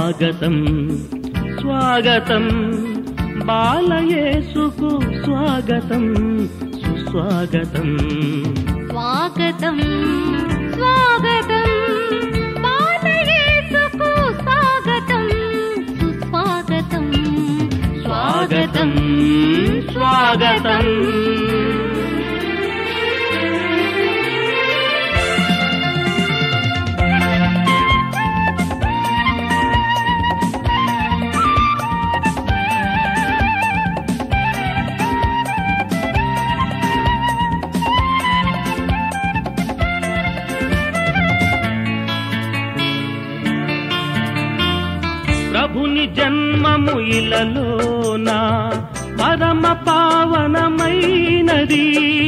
స్వాగతం స్వాగతం బాలయేసుకు స్వాగతం సుస్వాగతం స్వాగతం స్వాగతం బాలయేసుకు స్వాగతం సుస్వాగతం స్వాగతం స్వాగతం ప్రభుని జన్మము ఇలలోన పరమ పావనమైనది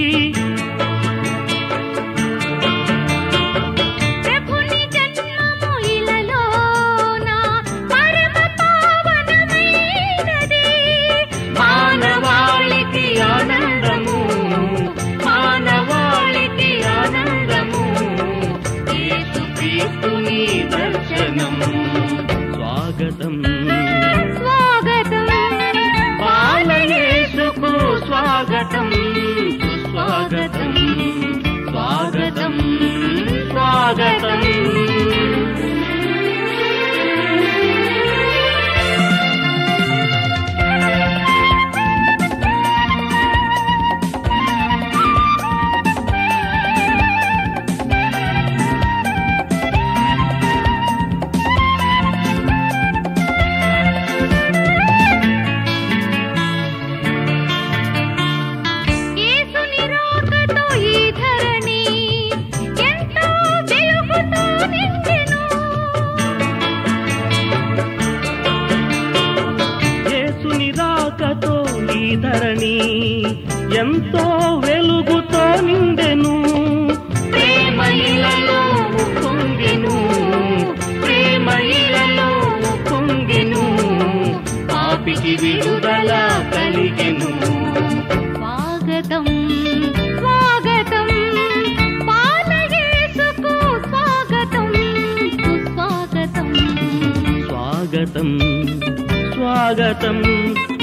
ప్రభుని జన్మము ఇలలోన పరమ పావనమైనది మానవాళికి ఆనందము మానవాళికి ఆనందము యేసుక్రీస్తుని దర్శనం స్వాగతం స్వాగతం బాలయేసుకు స్వాగతం సుస్వాగతం స్వాగతం స్వాగతం యేసుని రాకతో ఈ ధరణి ఎంతో వెలుగుతో నిండెను యేసుని రాకతో ఈ ధరణి ఎంతో వెలుగుతో నిండెను ప్రేమ ఇలలో పొంగెను ప్రేమ ఇలలో పొంగెను పాపికి విడుదల కలిగెను స్వాగతం స్వాగతం బాలయేసుకు స్వాగతం సుస్వాగతం స్వాగతం స్వాగతం